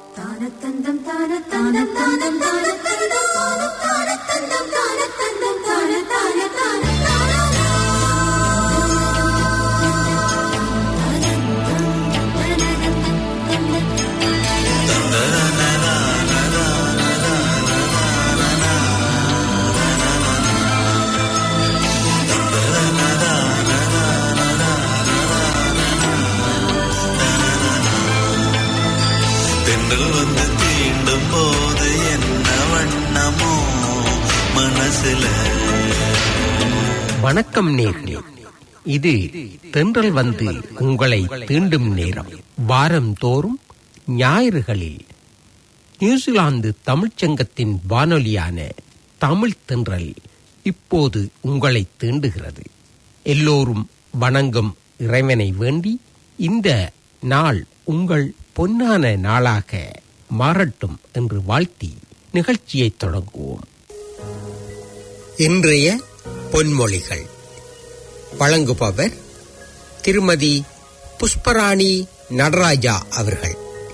தானத்தந்தம் தானத்தந்தம் தானம் தானத்தந்தம் தானத்தந்தம் தானத்தந்தம் தான தான தான தென்றல் வந்து தீண்டும் போது என்ன வண்ணமோ மனசுல வணக்கம் நேர்களே இது தென்றல் வந்து உங்களை தீண்டும் நேரம் வாரம் தோறும் ஞாயிறுகளில் நியூசிலாந்து தமிழ்ச்சங்கத்தின் வானொலியான தமிழ் தென்றல் இப்போது உங்களை தீண்டுகிறது எல்லோரும் வணங்கும் இறைவனை வேண்டி இந்த நாள் உங்கள் பொன்னான நாளாக மாறட்டும் என்று வாழ்த்தி நிகழ்ச்சியை தொடங்குவோம் இன்றைய பொன்மொழிகள் வழங்குபவர் திருமதி புஷ்பராணி நடராஜா அவர்கள்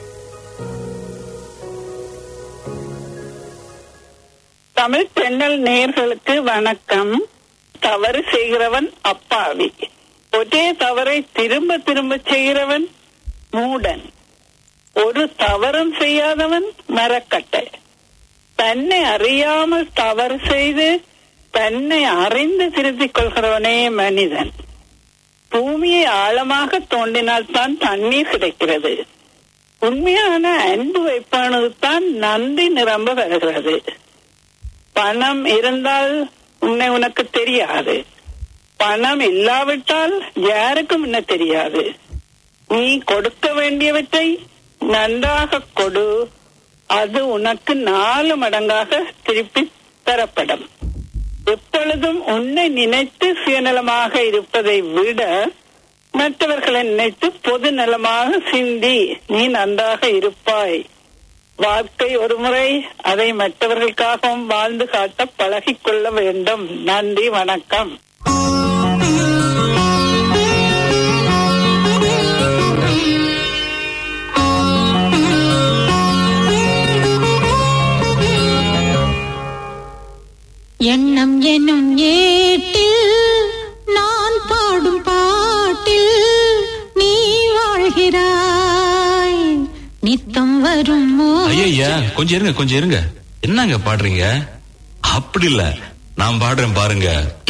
தமிழ் தென்னல் நேயர்களுக்கு வணக்கம் தவறு செய்கிறவன் அப்பாவி ஒரே தவறை திரும்ப திரும்ப செய்கிறவன் மூடன் ஒரு தவறும் செய்யாதவன் மரக்கட்டை தன்னை அறியாமல் தவறு செய்து தன்னை அறிந்து திருத்திக் கொள்கிறவனே மனிதன் பூமியை ஆழமாக தோண்டினால் தான் தண்ணீர் கிடைக்கிறது உண்மையான அன்பு வைப்பானதுதான் நன்றி நிரம்ப வருகிறது பணம் இருந்தால் உன்னை உனக்கு தெரியாது பணம் இல்லாவிட்டால் யாருக்கும் என்ன தெரியாது நீ கொடுக்க வேண்டியவற்றை நன்றாக கொடு அது உனக்கு நாலு மடங்காக திருப்பி தரப்படும் எப்பொழுதும் உன்னை நினைத்து சுயநலமாக இருப்பதை விட மற்றவர்களை நினைத்து பொது நலமாக சிந்தி நீ நன்றாக இருப்பாய் வாழ்க்கை ஒரு முறை அதை மற்றவர்களுக்காகவும் வாழ்ந்து காட்ட பழகிக் கொள்ள வேண்டும் நன்றி வணக்கம் எண்ணம் எனும் ஏட்டில் நான் பாடும் பாட்டில் நீ வாழ்கிறாய் நித்தம் வரும் ஐயா கொஞ்சம் இருங்க கொஞ்சம் இருங்க என்னங்க பாடுறீங்க அப்படி இல்ல நான் பாடுறேன் பாருங்க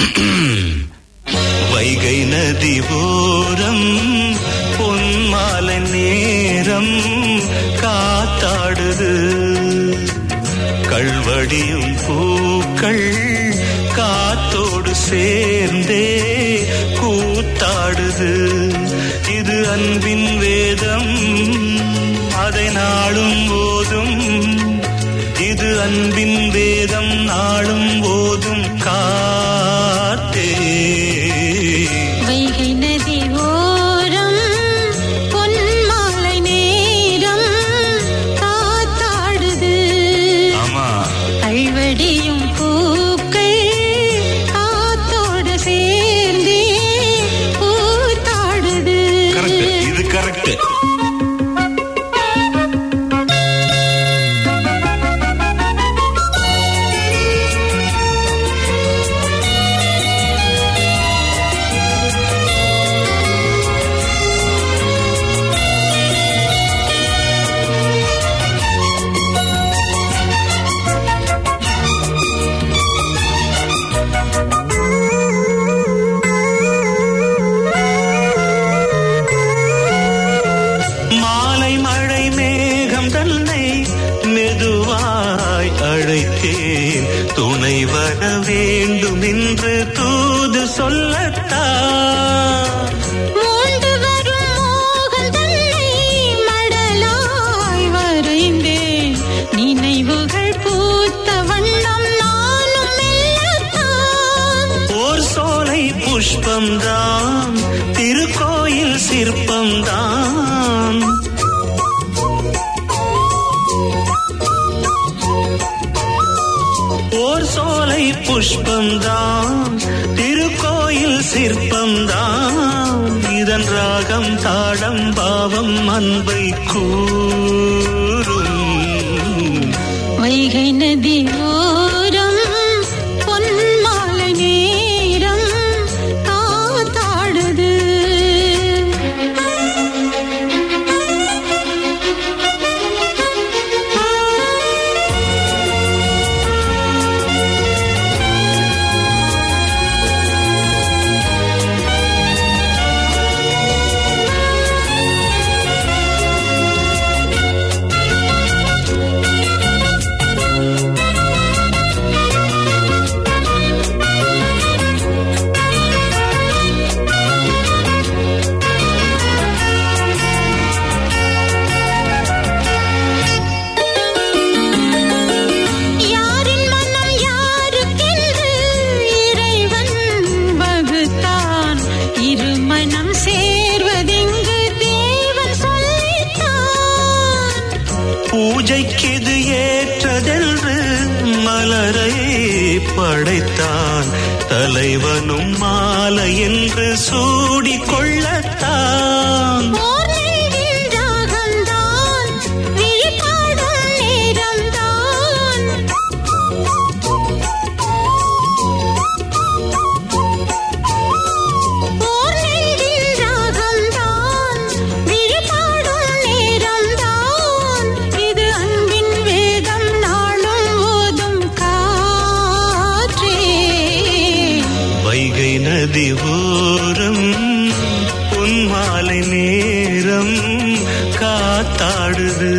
வைகை நதி ஓரம் பொன்மாலை நேரம் காத்தாடுது கள்வடியும் பூக்கள் காத்தோடு சேர்ந்தே கூத்தாடுது இது அன்பின் வேதம் அதை நாளும் போதும் இது அன்பின் வேதம் நாளும் போதும் காத்தே வைகை நதி ஓரம் பொன்மாலை நேரம் காத்தாடுது ஆமா கல்வடியும் பூக்கள் காத்தோடு சேர்ந்தே கூத்தாடுது கரெக்ட் இது கரெக்ட் மாலை மழை மேகம் தன்னை மெதுவாய் அழைத்தேன் துணை வர வேண்டும் என்று தூது சொல்லத்தான் மூண்டு வரும் மோகம் தன்னை மடலாய் வரைந்தேன் நினைவுகள் பூத்த வண்ணம் நானும் மெல்லத்தான் ஓர் சோலை புஷ்பம்தான் திருக்கோயில் சிற்பம்தான் ஓர் சோலை புஷ்பம்தான் திருக்கோயில் சிற்பம்தான் இதன் ராகம் தாடம் பாவம் அன்பை கூறும் பூஜைக்கிது ஏற்றதென்று மலரை படைத்தான் தலைவனும் மாலை என்று சூடிக் கொள்ளத்தான் ஓர் நெஞ்சின் ராகம்தான் விழிபாடும் நேரம்தான் ஓர் நெஞ்சின் ராகம்தான் விழிபாடும் நேரம்தான் இது அன்பின் வேதம் நாளும் ஓதும் காற்றே வைகை நதி ஓரம் பொன்மாலை நேரம் காத்தாடுது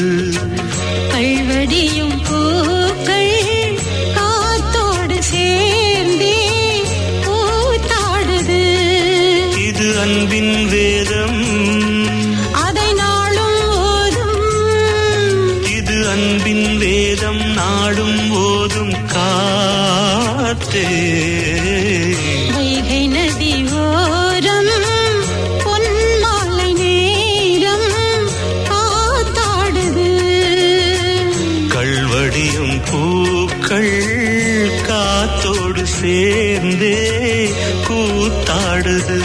கல்வடியும் பூக்கள் காத்தோடு சேர்ந்தே கூத்தாடுது இது அன்பின் வேதம் அதை நாளும் ஓதும் இது அன்பின் வேதம் நாடும் ஓதும் காத்தே வைகை நதி ஓரம் பொன்மாலை நேரம் காத்தாடுது கள்வடியும் பூக்கள் காத்தோடு சேர்ந்தே கூத்தாடுது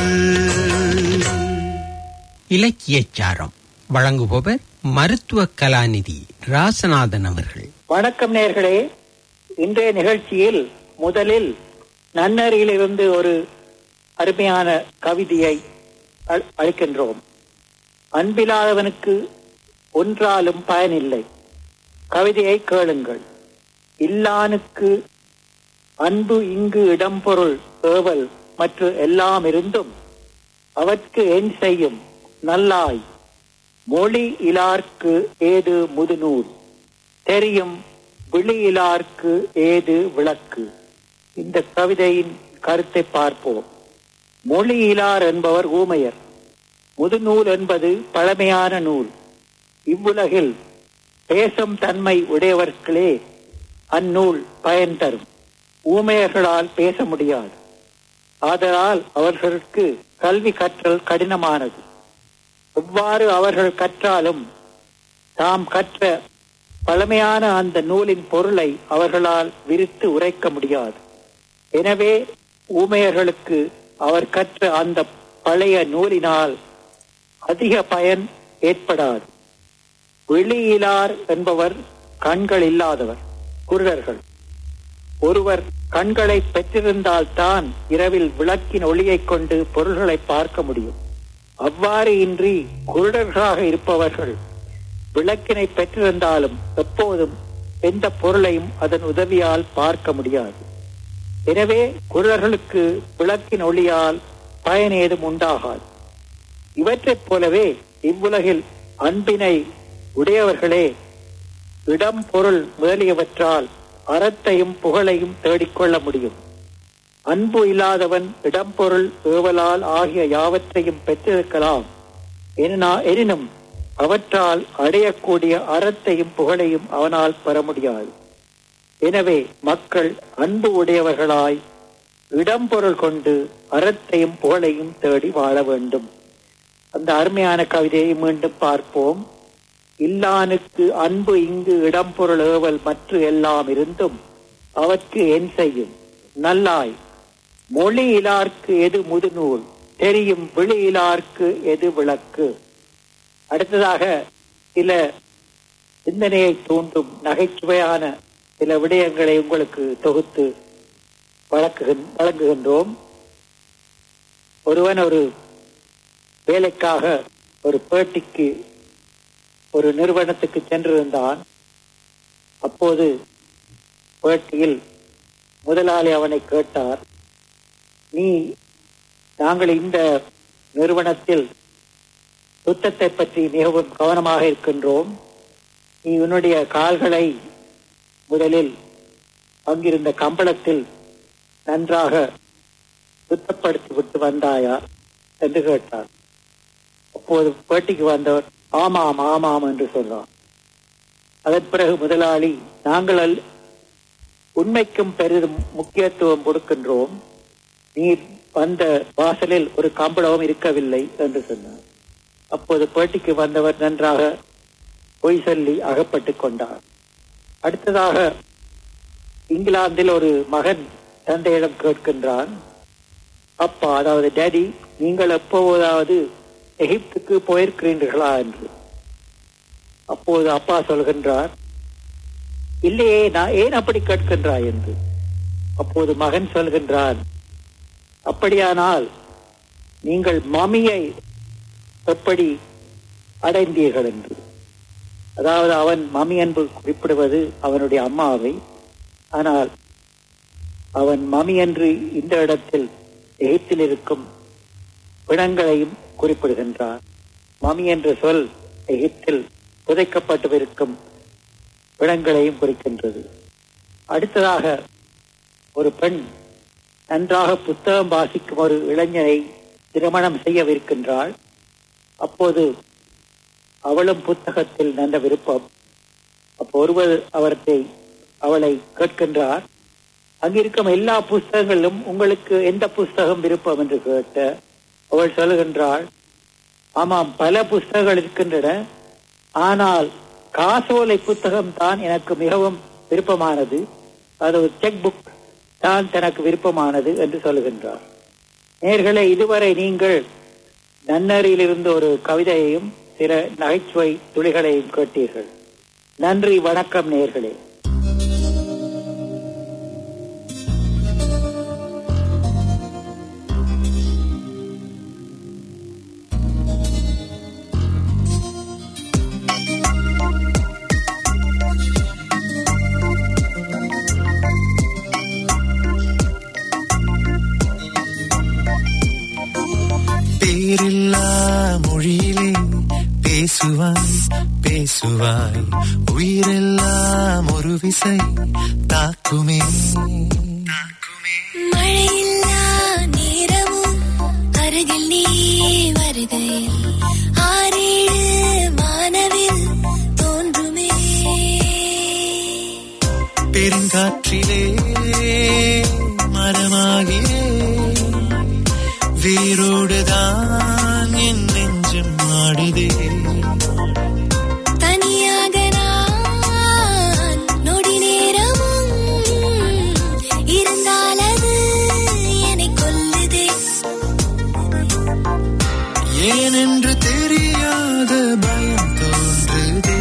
இலக்கியச்சாரம் வழங்குபவர் மருத்துவ கலாநிதி ராசநாதன் அவர்கள் வணக்கம் நேர்களே இன்றைய நிகழ்ச்சியில் முதலில் நன்னரியிலிருந்து ஒரு அருமையான கவிதையை அ- அளிக்கின்றோம் அன்பில்லாதவனுக்கு ஒன்றாலும் பயனில்லை கவிதையை கேளுங்கள் இல்லானுக்கு அன்பு இங்கு இடம்பொருள் ஏவல் மற்ற எல்லாம் இருந்தும் அவற்கு என் செய்யும் நல்லாய் மொழி இலார்க்கு ஏது முதுநூல் தெரியும் விழியிலார்க்கு ஏது விளக்கு இந்த கவிதையின் கருத்தை பார்ப்போம் மொழியிலார் என்பவர் ஊமையர் முதுநூல் என்பது பழமையான நூல் இவ்வுலகில் பேசும் தன்மை உடையவர்களே அந்நூல் பயன் தரும் ஊமையர்களால் பேச முடியாது ஆதலால் அவர்களுக்கு கல்வி கற்றல் கடினமானது எவ்வாறு அவர்கள் கற்றாலும் தாம் கற்ற பழமையான அந்த நூலின் பொருளை அவர்களால் விரித்து உரைக்க முடியாது எனவே ஊமையர்களுக்கு அவர் கற்ற அந்த பழைய நூலினால் அதிக பயன் ஏற்படாது வெளியிலார் என்பவர் கண்கள் இல்லாதவர் குருடர்கள் ஒருவர் கண்களை பெற்றிருந்தால்தான் இரவில் விளக்கின் ஒளியைக் கொண்டு பொருள்களை பார்க்க முடியும் அவ்வாறு இன்றி குருடர்களாக இருப்பவர்கள் விளக்கினை பெற்றிருந்தாலும் எப்போதும் எந்த பொருளையும் அதன் உதவியால் பார்க்க முடியாது எனவே குருடர்களுக்கு விளக்கின் ஒளியால் பயன் ஏதும் உண்டாகாது இவற்றைப் போலவே இவ்வுலகில் அன்பினை உடையவர்களே இடம் பொருள் முதலியவற்றால் அறத்தையும் புகழையும் தேடிக்கொள்ள முடியும் அன்பு இல்லாதவன் இடம் பொருள் ஏவலால் ஆகிய யாவற்றையும் பெற்றிருக்கலாம் எனினா- எனினும் அவற்றால் அடையக்கூடிய அறத்தையும் புகழையும் அவனால் பெற முடியாது எனவே மக்கள் அன்பு உடையவர்களாய் இடம் பொருள் கொண்டு அறத்தையும் புகழையும் தேடி வாழ வேண்டும் அந்த அருமையான கவிதையை மீண்டும் பார்ப்போம் இல்லானுக்கு அன்பு இங்கு இடம் பொருள் ஏவல் மற்ற எல்லாம் இருந்தும் அவற்கு என் செய்யும் நல்லாய் மொழி இலார்க்கு எது முதுநூல் தெரியும் விழி இலார்க்கு எது விளக்கு அடுத்ததாக சில சிந்தனையை தூண்டும் நகைச்சுவையான சில விடயங்களை உங்களுக்கு தொகுத்து வழக்குகின் வழங்குகின்றோம் ஒருவன் ஒரு வேலைக்காக ஒரு பேட்டிக்கு ஒரு நிறுவனத்துக்கு சென்றிருந்தான் அப்போது பேட்டியில் முதலாளி அவனை கேட்டார் நீ நாங்கள் இந்த நிறுவனத்தில் சுத்தத்தை பற்றி மிகவும் கவனமாக இருக்கின்றோம் நீ உன்னுடைய கால்களை முதலில் அங்கிருந்த கம்பளத்தில் நன்றாக சுத்தப்படுத்தி விட்டு வந்தாயா என்று கேட்டார் அப்போது பேட்டிக்கு வந்தவர் ஆமாம் ஆமாம் என்று சொன்னார் அதன் பிறகு முதலாளி நாங்கள் அல்- உண்மைக்கும் பெரிதும் முக்கியத்துவம் கொடுக்கின்றோம் நீ வந்த வாசலில் ஒரு கம்பளமும் இருக்கவில்லை என்று சொன்னார் அப்போது பேட்டிக்கு வந்தவர் நன்றாக பொய் சொல்லி அகப்பட்டுக் கொண்டார் அடுத்ததாக இங்கிலாந்தில் ஒரு மகன் தந்தையிடம் கேட்கின்றான் அப்பா அதாவது டேடி நீங்கள் எப்போதாவது எகிப்துக்கு போயிருக்கிறீர்களா என்று அப்போது அப்பா சொல்கின்றார் இல்லையே நான் ஏன் அப்படி கேட்கின்றாய் என்று அப்போது மகன் சொல்கின்றான் அப்படியானால் நீங்கள் மமியை எப்படி அடைந்தீர்கள் என்று அதாவது அவன் மமி என்று குறிப்பிடுவது அவனுடைய அம்மாவை ஆனால் அவன் மமி என்று இந்த இடத்தில் எகிப்தில் இருக்கும் பிணங்களையும் குறிப்பிடுகின்றான் மமி என்ற சொல் எகிப்தில் புதைக்கப்பட்டிருக்கும் பிணங்களையும் குறிக்கின்றது அடுத்ததாக ஒரு பெண் நன்றாக புத்தகம் வாசிக்கும் ஒரு இளைஞனை திருமணம் செய்யவிருக்கின்றாள் அப்போது அவளும் புத்தகத்தில் நல்ல விருப்பம் அப்போ ஒருவர் அவர்களை அவளை கேட்கின்றார் அங்கிருக்கும் எல்லா புஸ்தகங்களிலும் உங்களுக்கு எந்த புஸ்தகம் விருப்பம் என்று கேட்ட அவள் சொல்கின்றாள் ஆமாம் பல புஸ்தகங்கள் இருக்கின்றன ஆனால் காசோலை புத்தகம் தான் எனக்கு மிகவும் விருப்பமானது அது ஒரு செக் புக் தான் தனக்கு விருப்பமானது என்று சொல்லுகின்றார் நேர்களே இதுவரை நீங்கள் நன்னரியிலிருந்து ஒரு கவிதையையும் சில நகைச்சுவை துளிகளையும் கேட்டீர்கள் நன்றி வணக்கம் நேர்களே பேரில்லா மொழியிலே பேசுவாய் பேசுவாய் உயிரெல்லாம் ஒரு விசை தாக்குமே மழையில்லா நேரமும் அருகில் நீ வருகையில் ஆறேழு வானவில் தோன்றுமே பெருங்காற்றிலே மரமாகியே வேரோடுதான் என் நெஞ்சம் ஆடுதே தனியாக நான் நொடி நேரமும் இருந்தால் அது என்னை கொல்லுதே ஏனென்று தெரியாத பயம் தோன்றுதே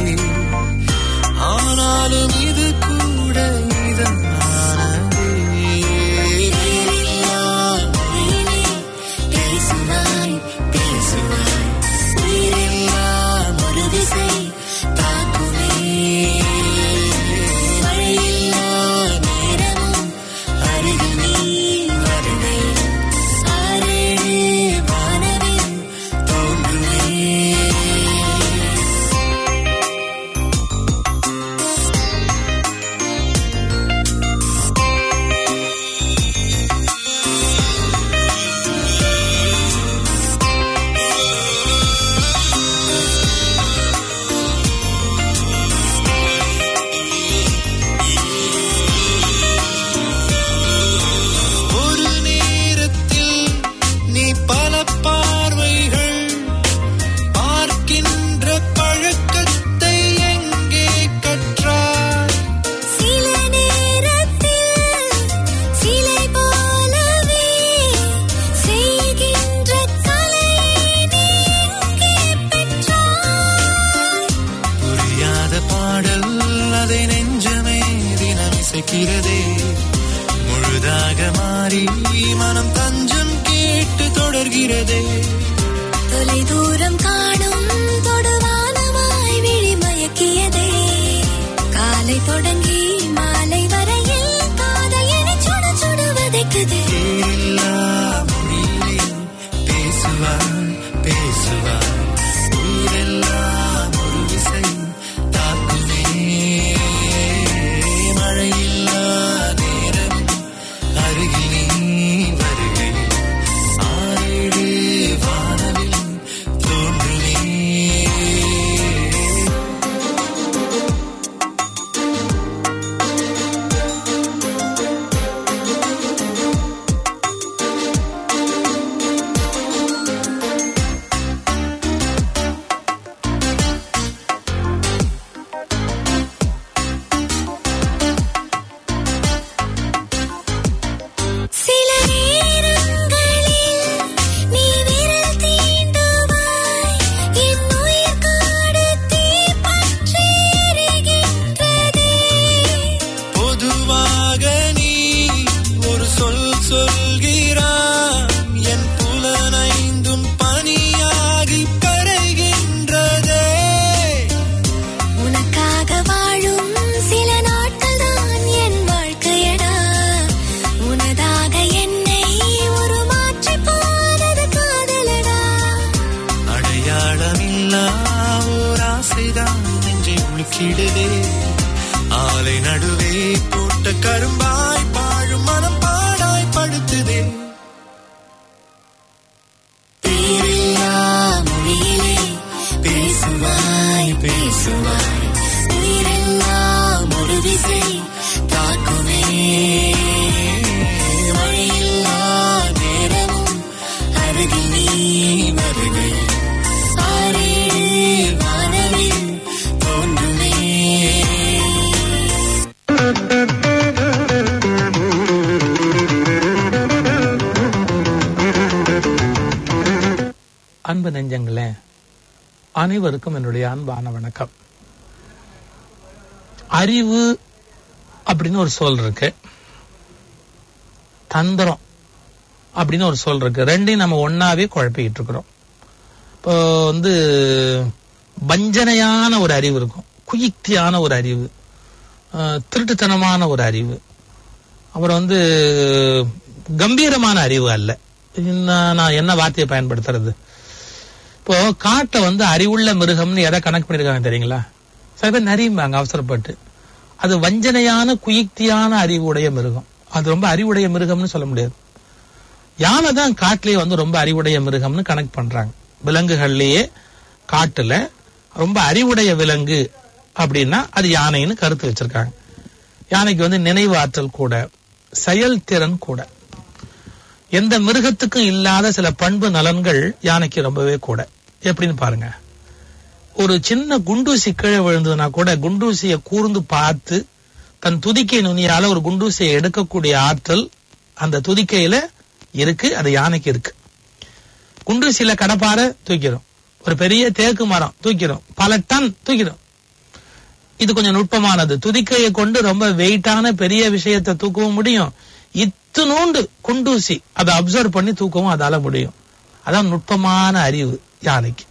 ஆனாலும் இது கூட இதமானதே பேரில்லா மொழியிலே பேசுவாய் பேசுவாய் உயிரெல்லாம் ஒரு திசை தாக்குமே மழையில்லா நேரமும் அருகில் நீ வருவே ஆறேழு வானவில் தோன்றுமே ஒரு நேரத்தில் நீ பல பார்வைகள் பார்க்கின்ற பழக்கத்தை எங்கே கற்றாய் சில நேரத்தில் சிலை போலவே செய்கின்ற கலையை நீ எங்கே பெற்றாய் புரியாத பாடல் அதை நெஞ்சமே தினம் இசைக்கிறதே முழுதாக மாறி மனம் தஞ்சம் கேட்டு தொடர்கிறதே தொலை தூரம் காணும் தொடுவானமாய் விழி மயக்கியதே காலை தொடங்கி மாலை வரையில் காதல் என்னை சுட சுட வதைக்குதே பேரில்லா மொழியிலே பேசுவாய் பேசுவாய் உயிரெல்லாம் ஒரு விசை தாக்குமே மழையில்லா நேரம் அருகில் நீ வருகையில் ஆறேழு வானவில் தோன்றுமே குலுக்கிடுதே ஆலை நடுவே போட்ட கரும்பாய் பாழும் மனம் பாடாய் படுத்துதே பேரில்லா மொழியிலே பேசுவாய் பேசுவாய் உயிரெல்லாம் ஒரு திசை தாக்குமே வழியில்லா நேரமும் அருகில் நீ வருகையில் ஆறேழு வானவில் தோன்றுமே அன்பு நெஞ்சங்களே அனைவருக்கும் என்னுடைய அன்பான வணக்கம் அறிவு அப்படின்னு ஒரு சொல் இருக்கு தந்திரம் அப்படின்னு ஒரு சொல் இருக்கு ரெண்டையும் நம்ம ஒன்னாவே குழப்பிக்கிட்டு இருக்கிறோம் இப்போ வந்து வஞ்சனையான ஒரு அறிவு இருக்கும் குயுக்தியான ஒரு அறிவு அஹ், திருட்டுத்தனமான ஒரு அறிவு அப்புறம் வந்து கம்பீரமான அறிவு அல்ல இன்னும் நான் என்ன வார்த்தையை பயன்படுத்துறது இப்போ காட்டை வந்து அறிவுள்ள மிருகம்னு எதை கணக்கு பண்ணிருக்காங்க தெரியுங்களா சில பேர் நரியும்பாங்க அவசரப்பட்டு அது வஞ்சனையான குயுக்தியான அறிவுடைய மிருகம் அது ரொம்ப அறிவுடைய மிருகம்னு சொல்ல முடியாது யானை தான் காட்டிலேயே வந்து ரொம்ப அறிவுடைய மிருகம்னு கணக்கு பண்றாங்க விலங்குகள்லயே காட்டுல ரொம்ப அறிவுடைய விலங்கு அப்படின்னா அது யானைன்னு கருத்து வச்சிருக்காங்க யானைக்கு வந்து நினைவு ஆற்றல் கூட செயல்திறன் கூட எந்த மிருகத்துக்கும் இல்லாத சில பண்பு நலன்கள் யானைக்கு ரொம்பவே கூட எப்படின்னு பாருங்க ஒரு சின்ன குண்டூசி கீழே விழுந்ததுன்னா கூட குண்டூசியை கூர்ந்து பார்த்து தன் துதிக்கை நுனியால ஒரு குண்டூசியை எடுக்கக்கூடிய ஆற்றல் அந்த துதிக்கையில இருக்கு அது யானைக்கு இருக்கு குண்டூசியில கடப்பார தூக்கிறோம் ஒரு பெரிய தேக்கு மரம் தூக்கிறோம் பல டன் தூக்கிறோம் இது கொஞ்சம் நுட்பமானது துதிக்கையை கொண்டு ரொம்ப வெயிட்டான பெரிய விஷயத்தை தூக்கவும் முடியும் இத்துணூண்டு குண்டூசி அதை அப்சர்வ் பண்ணி தூக்கவும் அதால முடியும் அதான் நுட்பமான அறிவு யானைக்கு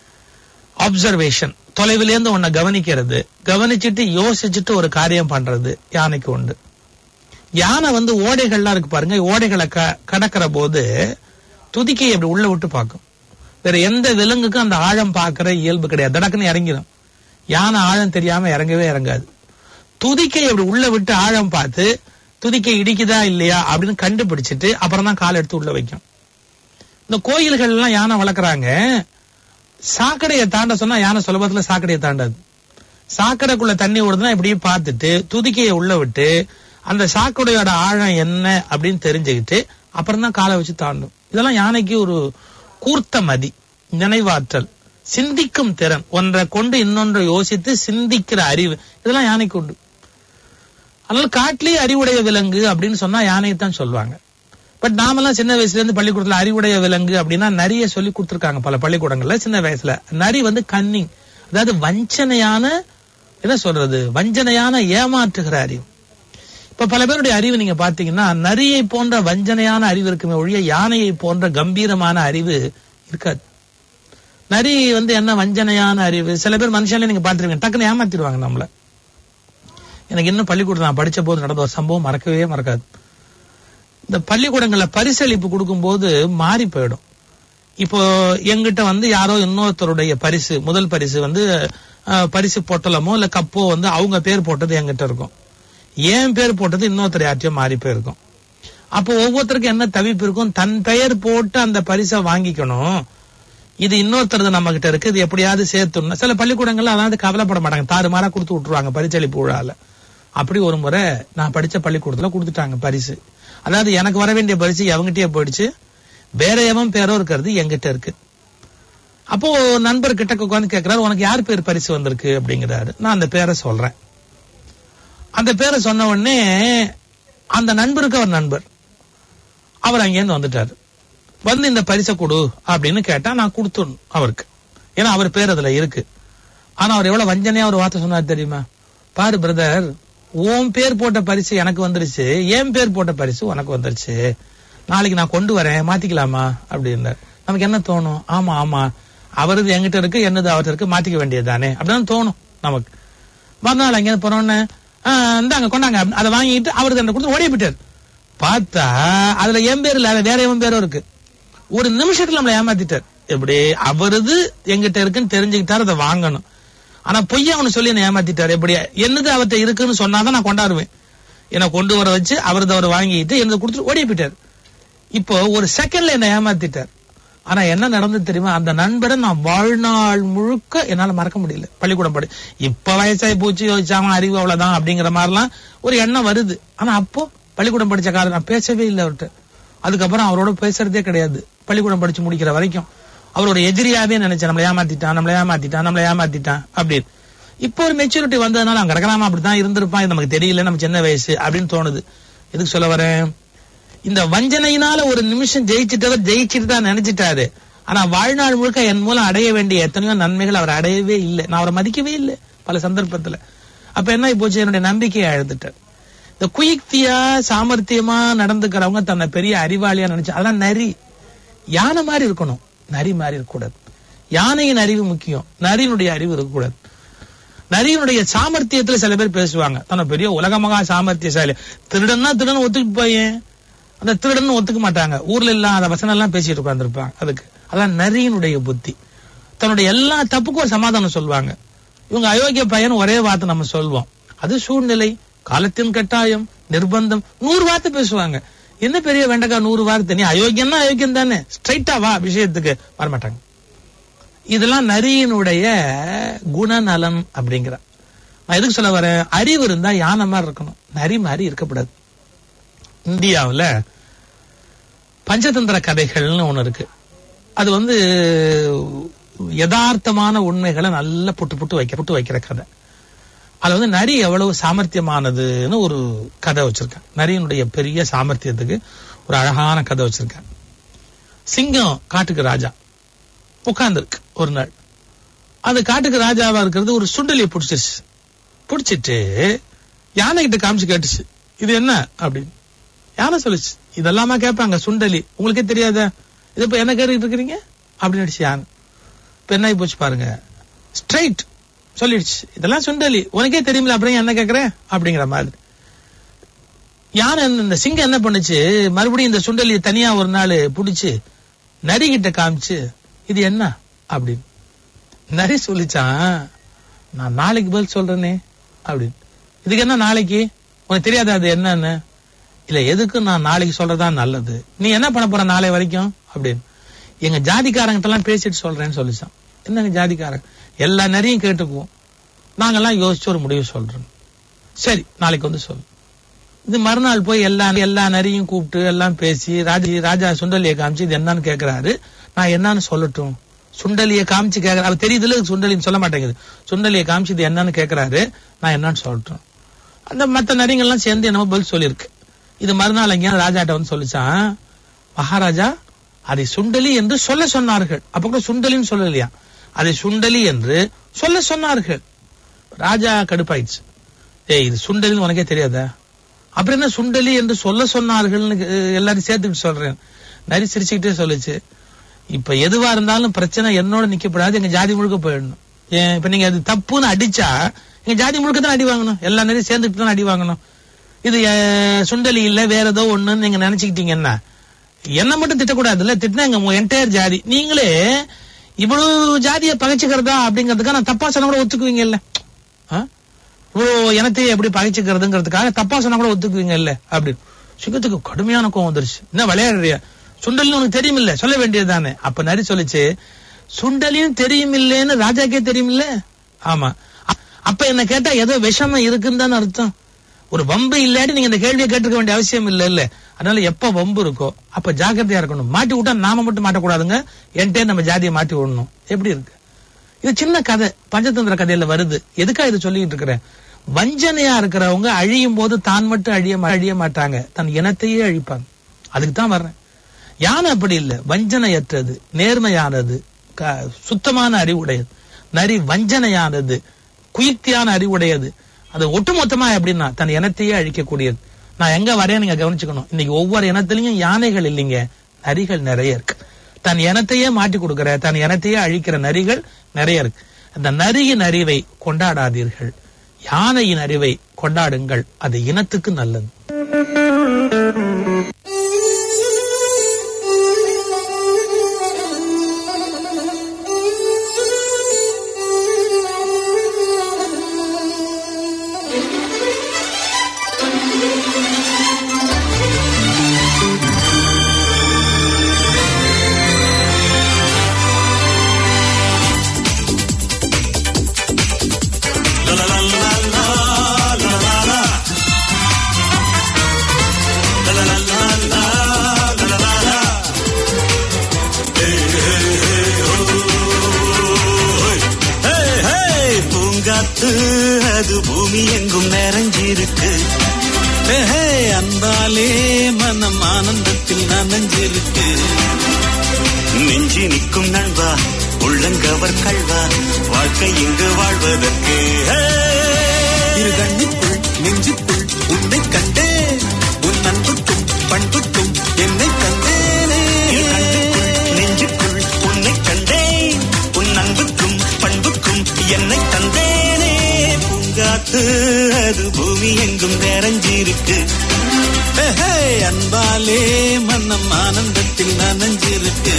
அப்சர்வேஷன் தொலைவிலேருந்து உன்னை கவனிக்கிறது கவனிச்சிட்டு யோசிச்சுட்டு ஒரு காரியம் பண்றது யானைக்கு உண்டு யானை வந்து ஓடைகள்லாம் இருக்கு பாருங்க ஓடைகளை க- கடக்கிற போது துதிக்கை அப்படி உள்ள விட்டு பார்க்கும் வேற எந்த விலங்குக்கும் அந்த ஆழம் பார்க்கிற இயல்பு கிடையாது தடக்குன்னு இறங்கிடும் யானை ஆழம் தெரியாம இறங்கவே இறங்காது துதிக்கை அப்படி உள்ள விட்டு ஆழம் பார்த்து துதிக்கை இடிக்குதா இல்லையா அப்படின்னு கண்டுபிடிச்சிட்டு அப்புறம் தான் கால் எடுத்து உள்ள வைக்கும் இந்த கோயில்கள் எல்லாம் யானை வளர்க்குறாங்க சாக்கடையை தாண்ட சொன்னா யானை சுலபத்துல சாக்கடையை தாண்டாது சாக்கடைக்குள்ள தண்ணி ஓடுதுன்னா இப்படியே பார்த்துட்டு துதிக்கையை உள்ள விட்டு அந்த சாக்கடையோட ஆழம் என்ன அப்படின்னு தெரிஞ்சுக்கிட்டு அப்புறம் தான் காலை வச்சு தாண்டும் இதெல்லாம் யானைக்கு ஒரு கூர்த்த மதி நினைவாற்றல் சிந்திக்கும் திறன் ஒன்றை கொண்டு இன்னொன்றை யோசித்து சிந்திக்கிற அறிவு இதெல்லாம் யானைக்கு உண்டு அதனால காட்டிலேயே அறிவுடைய விலங்கு அப்படின்னு சொன்னா யானையை தான் சொல்லுவாங்க பட் நாமெல்லாம் சின்ன வயசுல இருந்து பள்ளிக்கூடத்துல அறிவுடைய விலங்கு அப்படின்னா நிறைய சொல்லி கொடுத்துருக்காங்க பல பள்ளிக்கூடங்கள்ல சின்ன வயசுல நரி வந்து கன்னிங் அதாவது வஞ்சனையான என்ன சொல்றது வஞ்சனையான ஏமாற்றுகிற அறிவு இப்ப பல பேருடைய அறிவு நீங்க பாத்தீங்கன்னா நரியை போன்ற வஞ்சனையான அறிவு இருக்குமே ஒழிய யானையை போன்ற கம்பீரமான அறிவு இருக்காது நரி வந்து என்ன வஞ்சனையான அறிவு சில பேர் மனுஷன்ல நீங்க பாத்துருவீங்க டக்குன்னு ஏமாத்திடுவாங்க நம்மள எனக்கு இன்னும் பள்ளிக்கூடம் நான் படிச்ச போது நடந்த ஒரு சம்பவம் மறக்கவே மறக்காது இந்த பள்ளிக்கூடங்கள்ல பரிசளிப்பு கொடுக்கும்போது மாறி போயிடும் இப்போ எங்கிட்ட வந்து யாரோ இன்னொருத்தருடைய பரிசு முதல் பரிசு வந்து அஹ், பரிசு பொட்டலமோ இல்ல கப்போ வந்து அவங்க பேர் போட்டது என்கிட்ட இருக்கும் என் பேர் போட்டது இன்னொருத்தர் யார்ட்டையும் மாறி போயிருக்கும் அப்போ ஒவ்வொருத்தருக்கும் என்ன தவிப்பு இருக்கும் தன் பெயர் போட்டு அந்த பரிசை வாங்கிக்கணும் இது இன்னொருத்தரது நம்ம கிட்ட இருக்கு இது எப்படியாவது சேர்த்துடணும் சில பள்ளிக்கூடங்கள்ல அதாவது கவலைப்பட மாட்டாங்க தாறுமாறா கொடுத்து விட்டுருவாங்க பரிசளிப்பு விழால அப்படி ஒரு முறை நான் படிச்ச பள்ளிக்கூடத்துல கொடுத்துட்டாங்க பரிசு அதாவது எனக்கு வர வேண்டிய பரிசு எவங்கிட்டயே போயிடுச்சு வேற எவன் பேரோ இருக்கிறது என்கிட்ட இருக்கு அப்போ நண்பர் கிட்ட உட்காந்து கேக்குறாரு உனக்கு யார் பேர் பரிசு வந்திருக்கு அப்படிங்கிறாரு நான் அந்த பேரை சொல்றேன் அந்த பேரை சொன்ன உடனே அந்த நண்பருக்கு அவர் நண்பர் அவர் அங்கேருந்து வந்துட்டாரு வந்து இந்த பரிசை கொடு அப்படின்னு கேட்டா நான் கொடுத்துடணும் அவருக்கு ஏன்னா அவர் பேர் அதுல இருக்கு ஆனா அவர் எவ்வளவு வஞ்சனையா ஒரு வார்த்தை சொன்னார் தெரியுமா பாரு பிரதர் உன் பேர் போட்ட பரிசு எனக்கு வந்துருச்சு என் பேர் போட்ட பரிசு உனக்கு வந்துருச்சு நாளைக்கு நான் கொண்டு வரேன் மாத்திக்கலாமா அப்படின்னார் நமக்கு என்ன தோணும் ஆமா ஆமா அவரது என்கிட்ட இருக்கு என்னது அவர்கிட்ட இருக்கு மாத்திக்க வேண்டியது தானே அப்படின்னு தோணும் நமக்கு மறுநாள் அங்கே போனோன்னு இந்தாங்க கொண்டாங்க அப்படின்னு அதை வாங்கிட்டு அவருக்கு அந்த கொடுத்து ஓடிய போயிட்டார் பார்த்தா அதுல என் பேர் இல்ல அதுல வேற எவன் பேரும் இருக்கு ஒரு நிமிஷத்துல நம்மளை ஏமாத்திட்டார் எப்படி அவரது எங்கிட்ட இருக்குன்னு தெரிஞ்சுக்கிட்டாரு அதை வாங்கணும் ஆனா பொய்யா அவனு சொல்லி என்ன ஏமாத்திட்டாரு எப்படி என்னது அவர்ட்ட இருக்குன்னு சொன்னாதான் நான் கொண்டாடுவேன் என்னை கொண்டு வர வச்சு அவரது அவர் வாங்கிட்டு என்னது கொடுத்துட்டு ஓடி போயிட்டார் இப்போ ஒரு செகண்ட்ல என்ன ஏமாத்திட்டார் ஆனா என்ன நடந்தது தெரியுமா அந்த நண்பரை நான் வாழ்நாள் முழுக்க என்னால மறக்க முடியல பள்ளிக்கூடம் படி இப்ப வயசாகி போச்சு யோசிச்சாம அறிவு அவ்வளவுதான் அப்படிங்கிற மாதிரிலாம் ஒரு எண்ணம் வருது ஆனா அப்போ பள்ளிக்கூடம் படிச்ச காலம் நான் பேசவே இல்லை அவர்கிட்ட அதுக்கப்புறம் அவரோட பேசுறதே கிடையாது பள்ளிக்கூடம் படிச்சு முடிக்கிற வரைக்கும் அவரோட எதிரியாவே நினைச்சேன் நம்மளை ஏமாத்திட்டான் நம்மளை ஏமாத்திட்டான் நம்மளை ஏமாத்திட்டான் அப்படின்னு இப்போ ஒரு மெச்சூரிட்டி வந்ததுனால அங்க கிடக்கலாமா அப்படித்தான் இருந்திருப்பான் இது நமக்கு தெரியல நம்ம சின்ன வயசு அப்படின்னு தோணுது எதுக்கு சொல்ல வரேன் இந்த வஞ்சனையினால ஒரு நிமிஷம் ஜெயிச்சிட்டவர் ஜெயிச்சிட்டு தான் நினைச்சிட்டாரு ஆனா வாழ்நாள் முழுக்க என் மூலம் அடைய வேண்டிய எத்தனையோ நன்மைகள் அவர் அடையவே இல்லை நான் அவரை மதிக்கவே இல்லை பல சந்தர்ப்பத்துல அப்ப என்ன ஆகி போச்சு என்னுடைய நம்பிக்கையை அழுதுட்டார் இந்த குயுக்தியா சாமர்த்தியமா நடந்துக்கிறவங்க தன்னை பெரிய அறிவாளியா நினைச்சு அதெல்லாம் நரி யானை மாதிரி இருக்கணும் நரி மாதிரி இருக்கக்கூடாது யானையின் அறிவு முக்கியம் நரியினுடைய அறிவு இருக்கக்கூடாது நரியினுடைய சாமர்த்தியத்துல சில பேர் பேசுவாங்க தன்னை பெரிய உலகமகா சாமர்த்தியசாலி திருடன்னா திருடன் ஒத்துக்கிட்டு போயேன் அந்த திருடன் ஒத்துக்க மாட்டாங்க ஊர்ல இல்லாத வசனம் எல்லாம் பேசிட்டு உட்கார்ந்துருப்பாங்க அதுக்கு அதான் நரியினுடைய புத்தி தன்னுடைய எல்லா தப்புக்கும் ஒரு சமாதானம் சொல்லுவாங்க இவங்க அயோக்கிய பையன் ஒரே வார்த்தை நம்ம சொல்வோம் அது சூழ்நிலை காலத்தின் கட்டாயம் நிர்பந்தம் நூறு வார்த்தை பேசுவாங்க என்ன பெரிய வெண்டக்கா நூறு வார்த்தை நீ அயோக்கியம்னா அயோக்கியம் தானே ஸ்ட்ரைட்டா வா விஷயத்துக்கு வரமாட்டாங்க இதெல்லாம் நரியினுடைய குணநலன் அப்படிங்கிற நான் எதுக்கு சொல்ல வரேன் அறிவு இருந்தா யானை மாதிரி இருக்கணும் நரி மாதிரி இருக்கக்கூடாது இந்தியாவுல பஞ்சதந்திர கதைகள்னு ஒண்ணு இருக்கு அது வந்து யதார்த்தமான உண்மைகளை நல்லா புட்டு புட்டு வைக்க புட்டு வைக்கிற கதை அது வந்து நரி எவ்வளவு சாமர்த்தியமானதுன்னு ஒரு கதை வச்சிருக்கேன் நரியினுடைய பெரிய சாமர்த்தியத்துக்கு ஒரு அழகான கதை வச்சிருக்கேன் சிங்கம் காட்டுக்கு ராஜா உட்கார்ந்துருக்கு ஒரு நாள் அது காட்டுக்கு ராஜாவா இருக்கிறது ஒரு சுண்டலியை பிடிச்சிருச்சு பிடிச்சிட்டு யானை கிட்ட காமிச்சு கேட்டுச்சு இது என்ன அப்படின்னு யானை சொல்லுச்சு இதெல்லாமா கேட்பாங்க சுண்டலி உங்களுக்கே தெரியாதா இது இப்ப என்ன கேட்டுக்கிட்டு இருக்கிறீங்க அப்படின்னு அடிச்சு யானை இப்ப என்ன ஆகி போச்சு பாருங்க ஸ்ட்ரைட் சொல்லிடுச்சு இதெல்லாம் சுண்டலி உனக்கே தெரியுமில்ல அப்புறம் ஏன் என்ன கேக்குறேன் அப்படிங்கிற மாதிரி யானை இந்த சிங்கம் என்ன பண்ணுச்சு மறுபடியும் இந்த சுண்டலியை தனியா ஒரு நாள் புடிச்சு நரி கிட்ட காமிச்சு இது என்ன அப்படின்னு நரி சொல்லிச்சான் நான் நாளைக்கு பதில் சொல்றேனே அப்படின்னு இதுக்கு என்ன நாளைக்கு உனக்கு தெரியாதா அது என்னன்னு இல்ல எதுக்கு நான் நாளைக்கு சொல்றதா நல்லது நீ என்ன பண்ண போற நாளை வரைக்கும் அப்படின்னு எங்க ஜாதிக்காரங்கிட்ட எல்லாம் பேசிட்டு சொல்றேன்னு சொல்லிச்சான் என்னங்க ஜாதிக்காரங்க எல்லா நிறையும் கேட்டுக்குவோம் நாங்கெல்லாம் யோசிச்சு ஒரு முடிவு சொல்றோம் சரி நாளைக்கு வந்து சொல்லு இது மறுநாள் போய் எல்லா எல்லா நரியும் கூப்பிட்டு எல்லாம் பேசி ராஜா ராஜா சுண்டலியை காமிச்சு இது என்னன்னு கேக்குறாரு நான் என்னன்னு சொல்லட்டும் சுண்டலியை காமிச்சு கேக்குற அவர் தெரியுதுல இது சுண்டலின்னு சொல்ல மாட்டேங்குது சுண்டலியை காமிச்சு இது என்னன்னு கேக்குறாரு நான் என்னன்னு சொல்லட்டும் அந்த மத்த நரிங்கெல்லாம் சேர்ந்து என்னமோ பதில் சொல்லியிருக்கு இது மறுநாள் அங்கே ராஜாட்ட வந்து சொல்லிச்சான் மகாராஜா அதை சுண்டலி என்று சொல்ல சொன்னார்கள் அப்ப கூட சுண்டலின்னு சொல்லலையா அதை சுண்டலி என்று சொல்ல சொன்னார்கள் ராஜா கடுப்பாயிடுச்சு ஏய் இது சுண்டலின்னு உனக்கே தெரியாதா அப்புறம் என்ன சுண்டலி என்று சொல்ல சொன்னார்கள்னு அஹ், எல்லாரும் சேர்த்துக்கிட்டு சொல்றேன் நரி சிரிச்சுக்கிட்டே சொல்லுச்சு இப்ப எதுவா இருந்தாலும் பிரச்சனை என்னோட நிக்கப்படாது எங்க ஜாதி முழுக்க போயிடணும் ஏன் இப்ப நீங்க அது தப்புன்னு அடிச்சா எங்க ஜாதி முழுக்க தான் அடி வாங்கணும் எல்லா நேரம் சேர்ந்துட்டு தான் அடி வாங்கணும் இது அஹ், சுண்டலி இல்ல வேற ஏதோ ஒண்ணுன்னு நீங்க நினைச்சுக்கிட்டீங்கன்னா என்ன மட்டும் திட்டக்கூடாதுல்ல திட்டினா எங்க என்டையர் ஜாதி நீங்களே இவ்வளவு ஜாதியை பகைச்சுக்கிறதா அப்படிங்கிறதுக்காக நான் தப்பா சொன்னா கூட ஒத்துக்குவீங்க இல்ல இவ்வளவு இனத்தையே எப்படி பகைச்சுக்கிறதுங்கிறதுக்காக தப்பா சொன்னா கூட ஒத்துக்குவீங்க இல்ல அப்படின்னு சிங்கத்துக்கு கடுமையான கோவம் வந்துருச்சு என்ன விளையாடுறியா சுண்டலின்னு உனக்கு தெரியுமில்ல சொல்ல வேண்டியதுதானே அப்ப நரி சொல்லுச்சு சுண்டலின்னு தெரியுமில்லேன்னு ராஜாக்கே தெரியுமில்ல ஆமா அ- அப்ப என்ன கேட்டா ஏதோ விஷமம் இருக்குன்னு தானே அர்த்தம் ஒரு வம்பு இல்லாட்டி நீங்க இந்த கேள்வியை கேட்டுக்க வேண்டிய அவசியம் இல்ல இல்ல அதனால எப்ப வம்பு இருக்கோ அப்ப ஜாக்கிரதையா இருக்கணும் மாட்டி விட்டா நாம மட்டும் மாட்டக்கூடாதுங்க என்கிட்ட நம்ம ஜாதியை மாட்டி விடணும் எப்படி இருக்கு இது சின்ன கதை பஞ்சதந்திர கதையில வருது எதுக்கா இது சொல்லிட்டு இருக்கிறேன் வஞ்சனையா இருக்கிறவங்க அழியும் போது தான் மட்டும் அழிய மா- அழிய மாட்டாங்க தன் இனத்தையே அழிப்பாங்க அதுக்கு தான் வர்றேன் யானை அப்படி இல்ல வஞ்சனையற்றது நேர்மையானது க- சுத்தமான அறிவுடையது நரி வஞ்சனையானது குயுக்தியான அறிவுடையது அது ஒட்டுமொத்தமா எப்படின்னா தன் இனத்தையே அழிக்கக்கூடியது நான் எங்க வரேன் நீங்க கவனிச்சுக்கணும் இன்னைக்கு ஒவ்வொரு இனத்திலையும் யானைகள் இல்லைங்க நரிகள் நிறைய இருக்கு தன் இனத்தையே மாட்டி கொடுக்கிற தன் இனத்தையே அழிக்கிற நரிகள் நிறைய இருக்கு அந்த நரியின் அறிவை கொண்டாடாதீர்கள் யானையின் அறிவை கொண்டாடுங்கள் அது இனத்துக்கு நல்லது Thank you. பூங்காத்து அது பூமி எங்கும் நிறைஞ்சிருக்கு ஏஹே, அன்பாலே மனம் ஆனந்தத்தில் நனைஞ்சிருக்கு நெஞ்சி நிற்கும் நண்பா உள்ளங்கவர் கல்வா வாழ்க்கை இங்கு வாழ்வதற்கு ஹே! இரு கண்ணுக்குள் நெஞ்சுக்குள் உன்னை கண்டேன் உன் அன்புக்கும் பண்புக்கும் என்னை தந்தேனே இரு கண்ணுக்குள், நெஞ்சுக்குள் உன்னை கண்டேன் உன் அன்புக்கும் பண்புக்கும் என்னை தந்தேனே பூங்காத்து அது பூமி எங்கும் நிறைஞ்சிருக்கு ஏஹே, அன்பாலே மனம் ஆனந்தத்தில் நனைஞ்சிருக்கு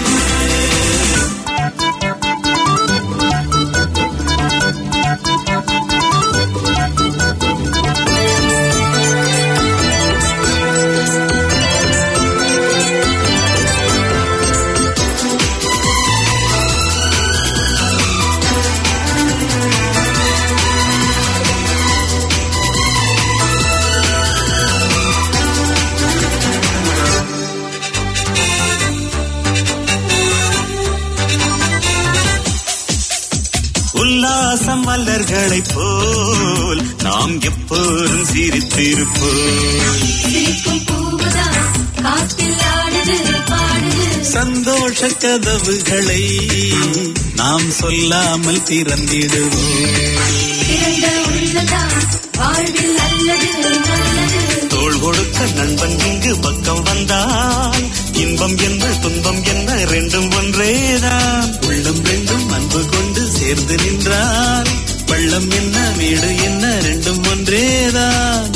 உல்லாசம் மலர்களைப் போல் நாம் எப்போதும் சிரித்திருப்போம் சிரிக்கும் பூவுதான் காற்றில் ஆடுது பாடுது சந்தோஷ கதவுகளை நாம் சொல்லாமல் திறந்திடுவோம் திறந்த உள்ளதான் வாழ்வில் நல்லது நல்லது தோள் கொடுக்க நண்பன் இங்கு பக்கம் வந்தால் இன்பம் என்ன துன்பம் என்ன ரெண்டும் ஒன்றேதான் உள்ளம் ரெண்டும் அன்பு கொண்டு சேர்ந்து நின்றால் பள்ளம் என்ன வீடு என்ன ரெண்டும் ஒன்றேதான்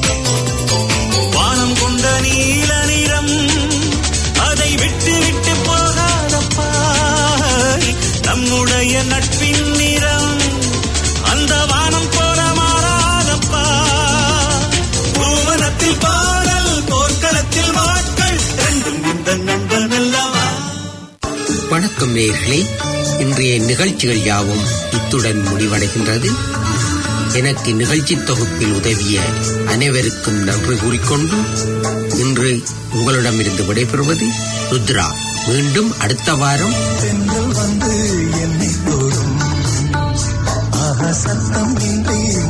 வானம் கொண்ட நீல நிறம் அதை விட்டு விட்டு போகாதப்பா நம்முடைய நட்பின் நிறம் அந்த வானம் போல மாறாதப்பா பூவனத்தில் பாடல் போர்க்களத்தில் வாட்கள் ரெண்டும் இந்த நண்பன் அல்லவா வணக்கம் நேயர்களே இன்றைய நிகழ்ச்சிகள் யாவும் இத்துடன் முடிவடைகின்றது எனக்கு நிகழ்ச்சி தொகுப்பில் உதவிய அனைவருக்கும் நன்றி கூறிக்கொண்டு இன்று உங்களிடமிருந்து விடைபெறுவது ருத்ரா மீண்டும் அடுத்த வாரம் தென்றல் வந்து என்னை தொடும் ஆஹா சத்தம் இன்றி